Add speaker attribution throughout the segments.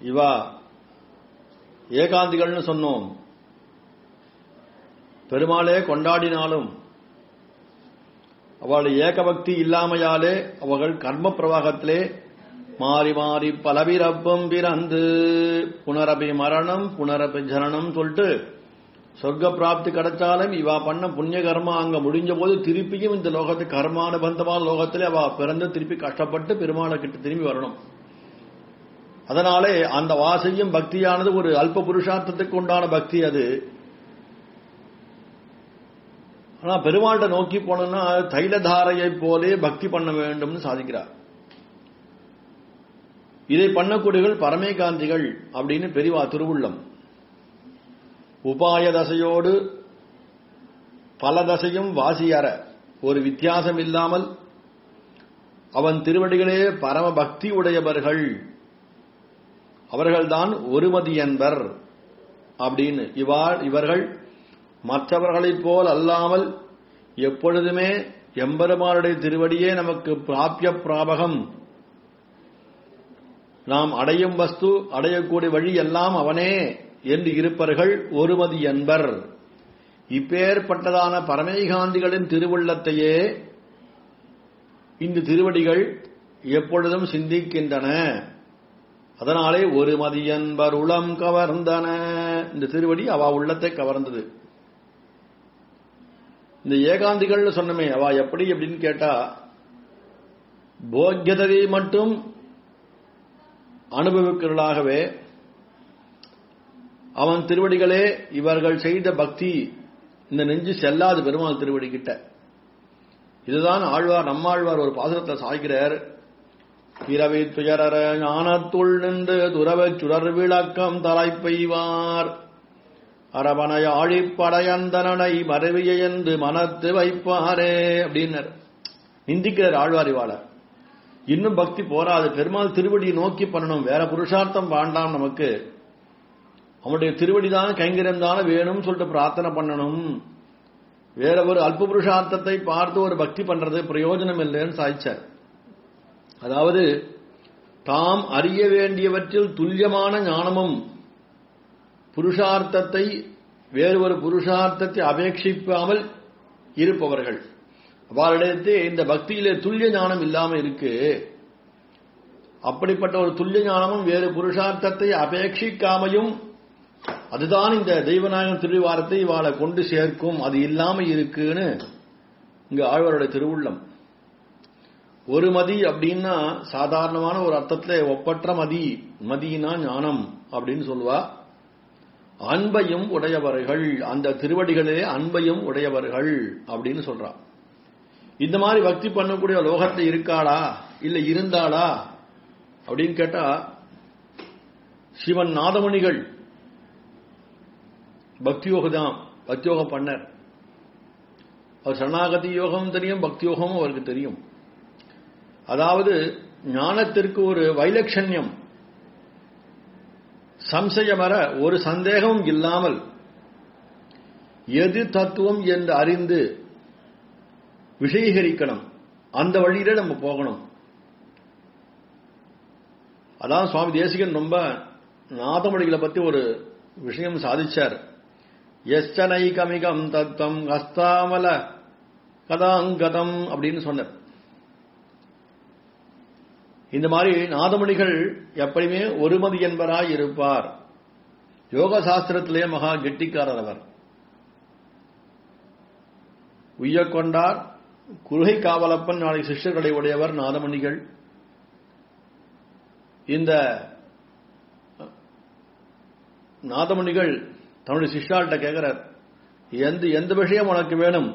Speaker 1: இவா ஏகாந்திகள்னு சொன்னோம் பெருமாளே கொண்டாடினாலும் அவள் ஏகபக்தி இல்லாமையாலே அவர்கள் கர்ம பிரவாகத்திலே மாறி மாறி பலபிறப்பும் பிறந்து புனரபி மரணம் புனரபி ஜனனம் சொல்லிட்டு சொர்க்க பிராப்தி கிடைச்சாலும் இவா பண்ண புண்ணிய கர்மா அங்க முடிஞ்ச போது திருப்பியும் இந்த லோகத்து கர்மானுபந்தமான லோகத்திலே அவ பிறந்து திருப்பி கஷ்டப்பட்டு பெருமாளை கிட்ட திரும்பி வரணும் அதனாலே அந்த வாசையும் பக்தியானது ஒரு அல்ப புருஷார்த்தத்துக்கு உண்டான பக்தி அது ஆனா பெருமாள்கிட்ட நோக்கி போனோம்னா தைலதாரையை போலே பக்தி பண்ண வேண்டும்னு சாதிக்கிறார் இதை பண்ணக்கூடியவர்கள் பரமேகாந்திகள் அப்படின்னு பெரிவா திருவுள்ளம் உபாய தசையோடு பல தசையும் வாசியற ஒரு வித்தியாசம் இல்லாமல் அவன் திருவடிகளே பரம பக்தி உடையவர்கள் அவர்கள்தான் ஒருமதி என்பர் அப்படின்னு இவாள் இவர்கள் மற்றவர்களைப் போல் அல்லாமல் எப்பொழுதுமே எம்பெருமானுடைய திருவடியே நமக்கு பிராபிய பிராபகம் நாம் அடையும் வஸ்து அடையக்கூடிய வழி எல்லாம் அவனே என்று இருப்பர்கள் ஒருமதி என்பர் இப்பேற்பட்டதான பரமேகாந்திகளின் திருவுள்ளத்தையே இந்த திருவடிகள் எப்பொழுதும் சிந்திக்கின்றன அதனாலே ஒரு மதியன்பர் உளம் கவர்ந்தன இந்த திருவடி அவ உள்ளத்தை கவர்ந்தது இந்த ஏகாந்திகள் சொன்னமே அவ எப்படி அப்படின்னு கேட்டா போக்கியதை மட்டும் அனுபவிக்கிறவர்களாகவே அவன் திருவடிகளே இவர்கள் செய்த பக்தி இந்த நெஞ்சு செல்லாது பெருமாள் திருவடி கிட்ட இதுதான் ஆழ்வார் நம்மாழ்வார் ஒரு பாசுரத்தை சாய்கிறார் பிறவை துயரற ஞானத்துள் நின்று துறவச் சுடர் விளக்கம் தலைப்பெய்வார் அரவணை ஆழிப்படையந்தனனை மறைவிய என்று மனத்து வைப்பாரே அப்படின்னர் நிந்திக்கிறார் ஆழ்வார் இவாளர் இன்னும் பக்தி போராது பெருமாள் திருவடியை நோக்கி பண்ணணும் வேற புருஷார்த்தம் வேண்டாம் நமக்கு அவனுடைய திருவடி தான் கைங்கரம் தானே வேணும்னு சொல்லிட்டு பிரார்த்தனை பண்ணணும் வேற ஒரு அல்ப புருஷார்த்தத்தை பார்த்து ஒரு பக்தி பண்றது பிரயோஜனம் இல்லைன்னு சாய்ச்சார் அதாவது தாம் அறிய வேண்டியவற்றில் துல்லியமான ஞானமும் புருஷார்த்தத்தை வேறு ஒரு புருஷார்த்தத்தை அபேட்சிக்காமல் இருப்பவர்கள் அவரிடத்தே இந்த பக்தியிலே துல்லிய ஞானம் இல்லாம இருக்கு அப்படிப்பட்ட ஒரு துல்லிய ஞானமும் வேறு புருஷார்த்தத்தை அபேட்சிக்காமையும் அதுதான் இந்த தெய்வநாயகம் திருவாரத்தை இவாளை கொண்டு சேர்க்கும் அது இல்லாம இருக்குன்னு இங்க ஆழ்வாருடைய திருவுள்ளம் ஒரு மதி அப்படின்னா சாதாரணமான ஒரு அர்த்தத்துல ஒப்பற்ற மதி மதினா ஞானம் அப்படின்னு சொல்லுவா அன்பையும் உடையவர்கள் அந்த திருவடிகளே அன்பையும் உடையவர்கள் அப்படின்னு சொல்றா இந்த மாதிரி பக்தி பண்ணக்கூடிய லோகத்துல இருக்காளா இல்ல இருந்தாளா அப்படின்னு கேட்டா சிவன் நாதமணிகள் பக்தி யோகம் பக்தி யோகம் பண்ணர் அவர் சரணாகதி யோகம் தெரியும் பக்தி யோகமும் அவருக்கு தெரியும் அதாவது ஞானத்திற்கு ஒரு வைலட்சண்யம் சம்சயமர ஒரு சந்தேகமும் இல்லாமல் எது தத்துவம் என்று அறிந்து விஷயீகரிக்கணும் அந்த வழியில நம்ம போகணும் அதான் சுவாமி தேசிகன் ரொம்ப நாதமொழிகளை பத்தி ஒரு விஷயம் சாதிச்சார் எஸ்டனைகமிகம் தத்துவம் ஹஸ்தாமல கதாங்கதம் அப்படின்னு சொன்னார் இந்த மாதிரி நாதமணிகள் எப்பயுமே ஒருமதி என்பராய் இருப்பார் யோக சாஸ்திரத்திலே மகா கெட்டிக்காரர் அவர் உய்ய கொண்டார் குருகை காவலப்பன் நாளை சிஷ்யர்களை உடையவர் நாதமணிகள் இந்த நாதமணிகள் தன்னுடைய சிஷ்யாள்கிட்ட கேட்கிறார் எந்த எந்த விஷயம் உனக்கு வேணும்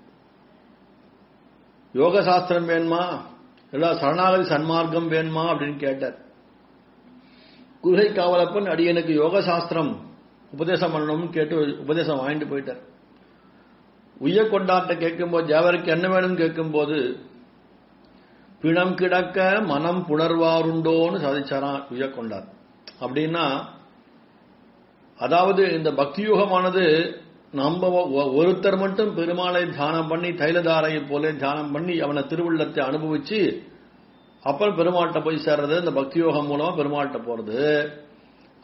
Speaker 1: யோக சாஸ்திரம் வேணுமா இல்ல சரணாகதி சன்மார்க்கம் வேணுமா அப்படின்னு கேட்டார் குருகை காவலப்பன் அடியனுக்கு யோக சாஸ்திரம் உபதேசம் பண்ணணும்னு கேட்டு உபதேசம் வாங்கிட்டு போயிட்டார் உய்ய கொண்டாட்ட கேட்கும்போது ஜாவருக்கு என்ன வேணும்னு கேட்கும்போது பிணம் கிடக்க மனம் புணர்வாருண்டோன்னு சாதிச்சாராம் உய்ய கொண்டார் அப்படின்னா அதாவது இந்த பக்தி யுகமானது நம்ம ஒருத்தர் மட்டும் பெருமாளை தியானம் பண்ணி தைலதாரையை போல தியானம் பண்ணி அவனை திருவுள்ளத்தை அனுபவிச்சு அப்புறம் பெருமாள்கிட்ட போய் சேர்றது இந்த பக்தி யோகம் மூலமா பெருமாள்கிட்ட போறது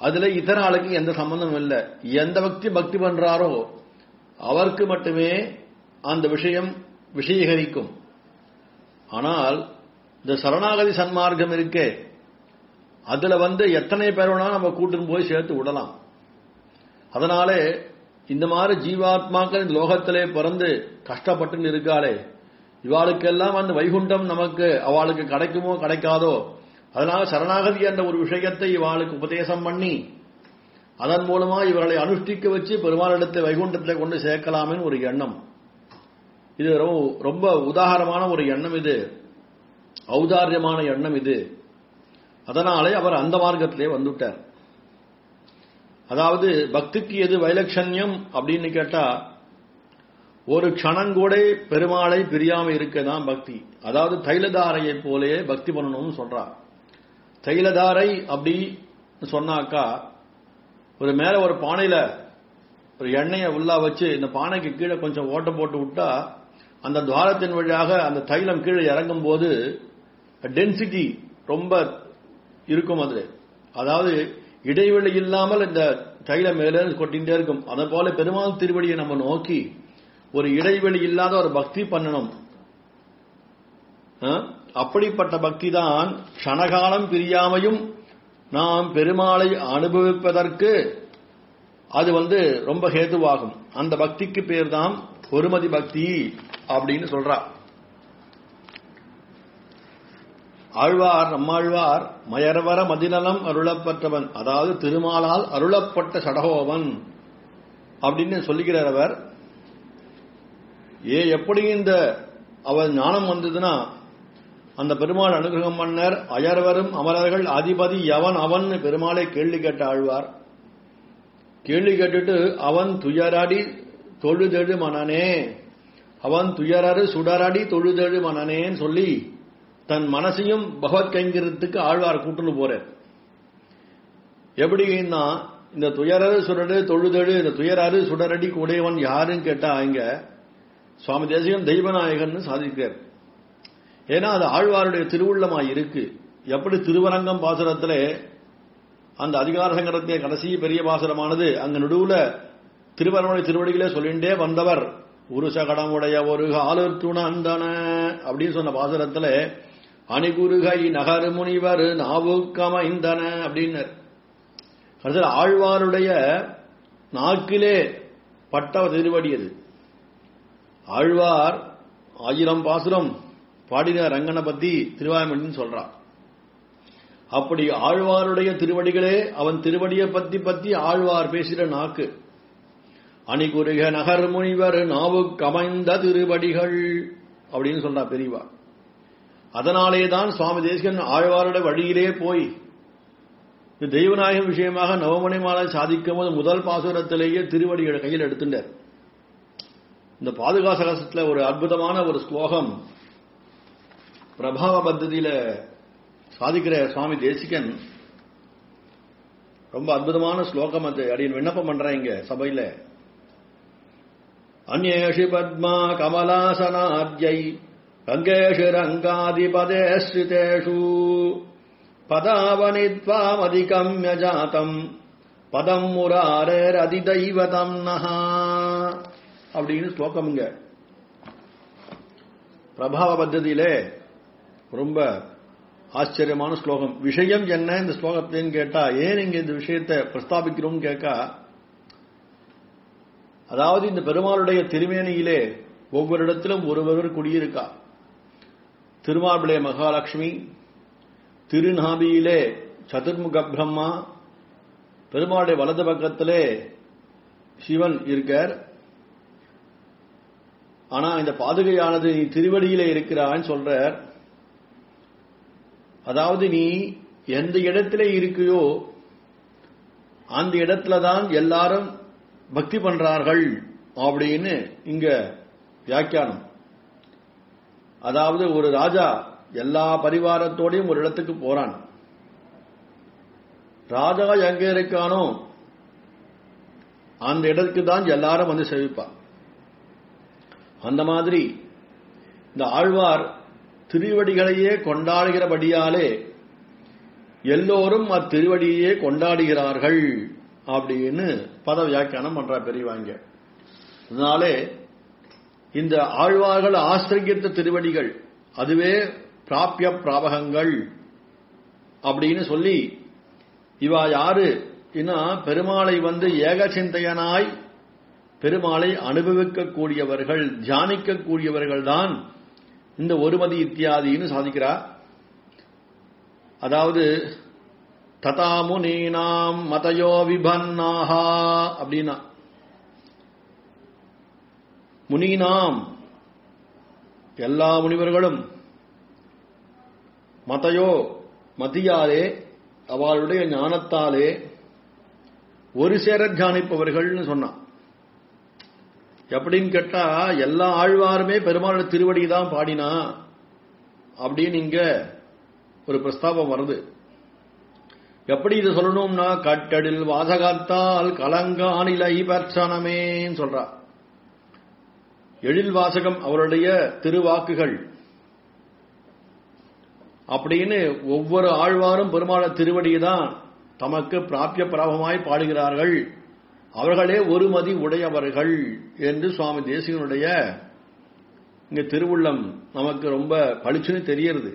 Speaker 1: அதுல இதர ஆளுக்கு எந்த சம்பந்தமும் இல்லை எந்த பக்தி பக்தி பண்றாரோ அவருக்கு மட்டுமே அந்த விஷயம் விஷயீகரிக்கும் ஆனால் இந்த சரணாகதி சன்மார்க்கம் இருக்கே அதுல வந்து எத்தனை பேர் வேணாலும் நம்ம கூட்டின்னு போய் சேர்த்து விடலாம் அதனாலே இந்த மாதிரி ஜீவாத்மாக்கள் இந்த லோகத்திலே பிறந்து கஷ்டப்பட்டு இருக்காளே இவாளுக்கெல்லாம் அந்த வைகுண்டம் நமக்கு அவளுக்கு கிடைக்குமோ கிடைக்காதோ அதனால சரணாகதி என்ற ஒரு விஷயத்தை இவாளுக்கு உபதேசம் பண்ணி அதன் மூலமா இவர்களை அனுஷ்டிக்க வச்சு பெருமாளிடத்தை வைகுண்டத்தை கொண்டு சேர்க்கலாம்னு ஒரு எண்ணம் இது ரொம்ப உதாரணமான ஒரு எண்ணம் இது ஔதாரியமான எண்ணம் இது அதனாலே அவர் அந்த மார்க்கத்திலே வந்துட்டார் அதாவது பக்திக்கு எது வைலட்சண்யம் அப்படின்னு கேட்டா ஒரு க்ஷணங்கூட பெருமாளை பிரியாம இருக்கதான் பக்தி அதாவது தைலதாரையை போலே பக்தி பண்ணணும்னு சொல்றா தைலதாரை அப்படி சொன்னாக்கா ஒரு மேல ஒரு பானையில ஒரு எண்ணெயை உள்ளா வச்சு இந்த பானைக்கு கீழே கொஞ்சம் ஓட்ட போட்டு விட்டா அந்த துவாரத்தின் வழியாக அந்த தைலம் கீழே இறங்கும் போது டென்சிட்டி ரொம்ப இருக்கும் அதுல அதாவது இடைவெளி இல்லாமல் இந்த தைலம் மேல கொட்டிகிட்டே இருக்கும் அதை போல பெருமாள் திருவடியை நம்ம நோக்கி ஒரு இடைவெளி இல்லாத ஒரு பக்தி பண்ணணும் அப்படிப்பட்ட பக்தி தான் க்ஷணகாலம் பிரியாமையும் நாம் பெருமாளை அனுபவிப்பதற்கு அது வந்து ரொம்ப ஹேதுவாகும் அந்த பக்திக்கு பேர் தான் பொறுமதி பக்தி அப்படின்னு சொல்றா ஆழ்வார் நம்மாழ்வார் மயர்வர மதிநலம் அருளப்பட்டவன் அதாவது திருமாலால் அருளப்பட்ட சடகோவன் அப்படின்னு சொல்லுகிறார் அவர் ஏ எப்படி இந்த அவள் ஞானம் வந்ததுன்னா அந்த பெருமாள் அனுகிரகம் மன்னர் அயர்வரும் அமரர்கள் அதிபதி எவன் அவன் பெருமாளை கேள்வி கேட்ட ஆழ்வார் கேள்வி கேட்டுட்டு அவன் துயரடி தொழுதெழு மனனே அவன் துயரறு சுடரடி தொழுதெழு மனனேன்னு சொல்லி தன் மனசையும் பகவத் கைங்கிறதுக்கு ஆழ்வார் கூட்டுன்னு போறார் எப்படின்னா இந்த துயரறு சுடரு தொழுதெழு இந்த துயரறு சுடரடி உடையவன் யாருன்னு கேட்டா இங்க சுவாமி தேசிகன் தெய்வநாயகன் சாதிக்கிறார் ஏன்னா அது ஆழ்வாருடைய திருவுள்ளமாய் இருக்கு எப்படி திருவரங்கம் பாசுரத்துல அந்த அதிகார சங்கரத்திய கடைசி பெரிய பாசுரமானது அங்க நடுவுல திருவரமுடைய திருவடிகளே சொல்லிண்டே வந்தவர் உருச கடமுடைய ஒரு ஆளுத்துணந்தன அப்படின்னு சொன்ன பாசுரத்துல அணிகுருகை நகரு முனிவர் நாவுக்கமைந்தன அப்படின்னர் கடைசியில் ஆழ்வாருடைய நாக்கிலே பட்ட திருவடி அது ஆழ்வார் ஆயிரம் பாசுரம் பாடின ரங்கனை பத்தி திருவாயமணின்னு சொல்றான் அப்படி ஆழ்வாருடைய திருவடிகளே அவன் திருவடியை பத்தி பத்தி ஆழ்வார் பேசுகிற நாக்கு அணிகுருக நகர் முனிவர் நாவுக்கு அமைந்த திருவடிகள் அப்படின்னு சொல்றா பெரியவா அதனாலே தான் சுவாமி தேசிகன் ஆழ்வாருடைய வழியிலே போய் இந்த தெய்வநாயகம் விஷயமாக நவமணி மாலை சாதிக்கும் போது முதல் பாசுரத்திலேயே திருவடிகளை கையில் எடுத்துட்டார் இந்த பாதுகாசகசத்துல ஒரு அற்புதமான ஒரு ஸ்லோகம் பிரபாவ பத்ததியில சாதிக்கிற சுவாமி தேசிகன் ரொம்ப அற்புதமான ஸ்லோகம் அது அப்படின்னு விண்ணப்பம் பண்றேன் இங்க சபையில அந்நேஷு பத்மா கமலாசனாத்யை ரங்கேஷு ரங்காதிபதே ஸ்ருதேஷு பதாவனித்வாமதிகம்ய ஜாத்தம் பதம் முராரேர் அதிதைவதம் நகா அப்படின்னு ஸ்லோகம் இங்க பிரபாவ பத்ததியிலே ரொம்ப ஆச்சரியமான ஸ்லோகம் விஷயம் என்ன இந்த ஸ்லோகத்தின்னு கேட்டா ஏன் இங்க இந்த விஷயத்தை பிரஸ்தாபிக்கிறோம் கேட்கா அதாவது இந்த பெருமாளுடைய திருமேனியிலே ஒவ்வொரு இடத்திலும் ஒருவர் குடியிருக்கா திருமார்பிளே மகாலட்சுமி திருநாபியிலே சதுர்முக பிரம்மா பெருமாளுடைய வலது பக்கத்திலே சிவன் இருக்கார் ஆனா இந்த பாதுகையானது நீ திருவடியிலே இருக்கிறான்னு சொல்றார் அதாவது நீ எந்த இடத்துல இருக்கையோ அந்த இடத்துல தான் எல்லாரும் பக்தி பண்றார்கள் அப்படின்னு இங்க வியாக்கியானம் அதாவது ஒரு ராஜா எல்லா பரிவாரத்தோடையும் ஒரு இடத்துக்கு போறான் ராஜா எங்க இருக்கானோ அந்த இடத்துக்கு தான் எல்லாரும் வந்து சேவிப்பான் அந்த மாதிரி இந்த ஆழ்வார் திருவடிகளையே கொண்டாடுகிறபடியாலே எல்லோரும் அத்திருவடியே கொண்டாடுகிறார்கள் அப்படின்னு பத வியாக்கியானம் பண்ற பெரியவாங்க அதனாலே இந்த ஆழ்வார்கள் ஆசிரியத்த திருவடிகள் அதுவே பிராபிய பிராபகங்கள் அப்படின்னு சொல்லி இவா யாரு பெருமாளை வந்து ஏக சிந்தையனாய் பெருமாளை அனுபவிக்கக்கூடியவர்கள் தியானிக்கக்கூடியவர்கள் தான் இந்த ஒருமதி இத்தியாதின்னு சாதிக்கிறார் அதாவது ததாமுனீனாம் மதயோ விபன்னாகா அப்படின்னா முனீனாம் எல்லா முனிவர்களும் மதையோ மதியாலே அவளுடைய ஞானத்தாலே ஒரு சேர தியானிப்பவர்கள்னு சொன்னான் எப்படின்னு கேட்டா எல்லா ஆழ்வாருமே பெருமாளோட திருவடி தான் பாடினா அப்படின்னு இங்க ஒரு பிரஸ்தாபம் வருது எப்படி இதை சொல்லணும்னா கட்டடில் வாசகத்தால் கலங்கானிலை பர்சனமேன்னு சொல்றா எழில் வாசகம் அவருடைய திருவாக்குகள் அப்படின்னு ஒவ்வொரு ஆழ்வாரும் பெருமாள திருவடியை தான் தமக்கு பிராபிய பிராபமாய் பாடுகிறார்கள் அவர்களே ஒரு மதி உடையவர்கள் என்று சுவாமி தேசிகனுடைய இங்க திருவுள்ளம் நமக்கு ரொம்ப பளிச்சுன்னு தெரியறது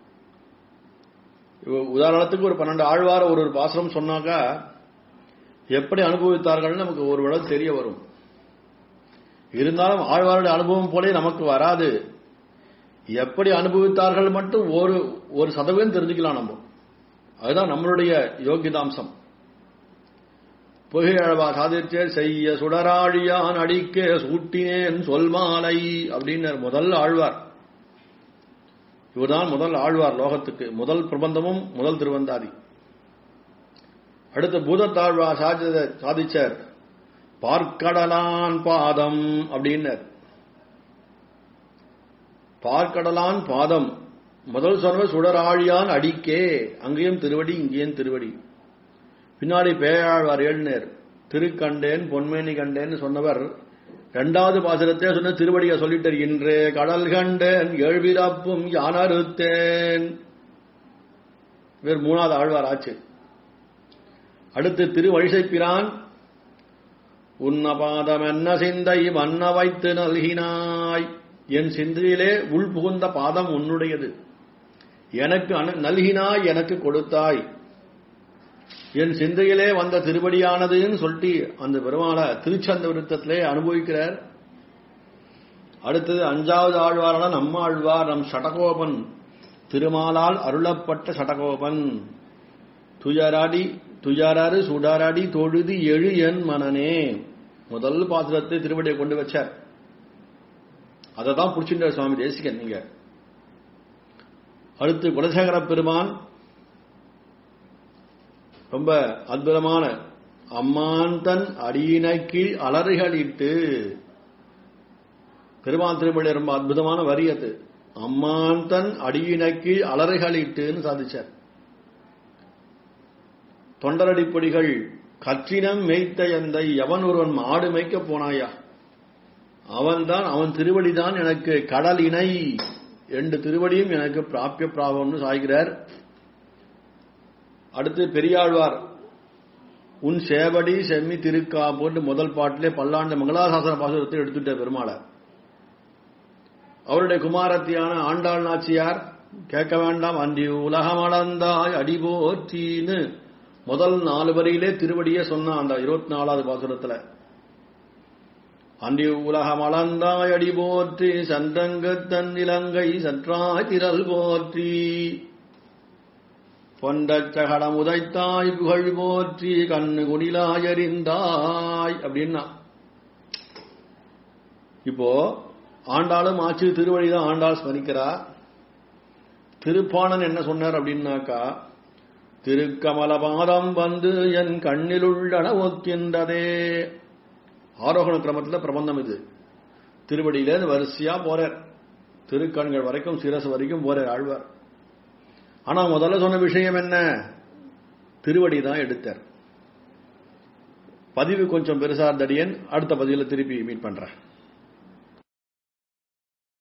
Speaker 1: உதாரணத்துக்கு ஒரு பன்னெண்டு ஆழ்வார ஒரு ஒரு பாசனம் சொன்னாக்கா எப்படி அனுபவித்தார்கள் நமக்கு ஒரு விட தெரிய வரும் இருந்தாலும் ஆழ்வாருடைய அனுபவம் போலே நமக்கு வராது எப்படி அனுபவித்தார்கள் மட்டும் ஒரு ஒரு சதவீதம் தெரிஞ்சுக்கலாம் நம்ம அதுதான் நம்மளுடைய யோகிதாம்சம் புகையழவா சாதித்தே செய்ய சுடராழியான் அடிக்கே சூட்டினேன் சொல்மாலை அப்படின்னு முதல் ஆழ்வார் இவர்தான் முதல் ஆழ்வார் லோகத்துக்கு முதல் பிரபந்தமும் முதல் திருவந்தாதி அடுத்த பூதத்தாழ்வார் சாதிச்சார் பார்க்கடலான் பாதம் அப்படின்னர் பார்க்கடலான் பாதம் முதல் சொன்ன சுடராழியான் அடிக்கே அங்கேயும் திருவடி இங்கேயும் திருவடி பின்னாடி பேயாழ்வார் எழுநேர் திருக்கண்டேன் பொன்மேனி கண்டேன்னு சொன்னவர் இரண்டாவது பாசுரத்தே சொன்ன திருவடியை சொல்லிட்டார் இன்றே கடல் கண்டேன் எழுபிறப்பும் யானறுத்தேன் இவர் மூணாவது ஆழ்வார் ஆச்சு அடுத்து திருவழிசைப்பிரான் உன்னபாதம் என்ன சிந்தை மன்ன வைத்து நல்கினாய் என் சிந்தையிலே உள் புகுந்த பாதம் உன்னுடையது எனக்கு நல்கினாய் எனக்கு கொடுத்தாய் என் சிந்தையிலே வந்த திருவடியானதுன்னு சொல்லிட்டு அந்த பெருமாளை திருச்சந்த விருத்தத்திலே அனுபவிக்கிறார் அடுத்தது அஞ்சாவது ஆழ்வாரான நம்ம ஆழ்வார் நம் சடகோபன் திருமாலால் அருளப்பட்ட சடகோபன் துயராடி துயராறு சுடராடி தொழுது எழு என் மனனே முதல் பாத்திரத்தை திருவடியை கொண்டு வச்சார் அதை தான் பிடிச்சிட்டார் சுவாமி தேசிகன் நீங்க அடுத்து குலசேகர பெருமான் ரொம்ப அற்புதமான அம்மான் தன் அடியினைக்கு அலறுகளிட்டு பெருமான் திருமொழி ரொம்ப அற்புதமான வரி அது அம்மான் தன் அடியினைக்கு அலறுகளிட்டுன்னு சாதிச்சார் தொண்டரடிப்பொடிகள் கற்றினம் மேய்த்த எந்தை எவன் ஒருவன் மாடு மேய்க்க போனாயா அவன்தான் அவன் திருவடிதான் எனக்கு கடல் இணை ரெண்டு திருவடியும் எனக்கு பிராபிய பிராபம்னு சாய்கிறார் அடுத்து பெரியாழ்வார் உன் சேவடி செம்மி திருக்கா போட்டு முதல் பாட்டிலே பல்லாண்டு மங்களாசாசன பாசுரத்தை எடுத்துட்ட பெருமாளை அவருடைய குமாரத்தியான ஆண்டாள் நாச்சியார் கேட்க வேண்டாம் அன்றி உலகம் அளந்தாய் அடிபோற்றின்னு முதல் நாலு வரியிலே திருவடியே சொன்ன அந்த இருபத்தி நாலாவது பாசுரத்துல அன்றி உலகம் அளந்தாய் அடி போற்றி சந்தங்கத்தன் இலங்கை சற்றாய் திரள் போற்றி பொண்டச்சகடம் உதைத்தாய் புகழ் போற்றி கண்ணு குடிலாயறிந்தாய் அப்படின்னா இப்போ ஆண்டாளும் ஆச்சு திருவழிதான் ஆண்டாள் ஸ்மரிக்கிறா திருப்பாணன் என்ன சொன்னார் அப்படின்னாக்கா திருக்கமல பாதம் வந்து என் கண்ணில் உள்ளன ஒக்கின்றதே ஆரோகண கிரமத்தில் பிரபந்தம் இது திருவடியில வரிசையா போறார் திருக்கண்கள் வரைக்கும் சிரசு வரைக்கும் போறார் ஆழ்வார் ஆனா முதல்ல சொன்ன விஷயம் என்ன திருவடி தான் எடுத்தார் பதிவு கொஞ்சம் பெருசா தடியன் அடுத்த பதிவில் திருப்பி மீட் பண்றேன்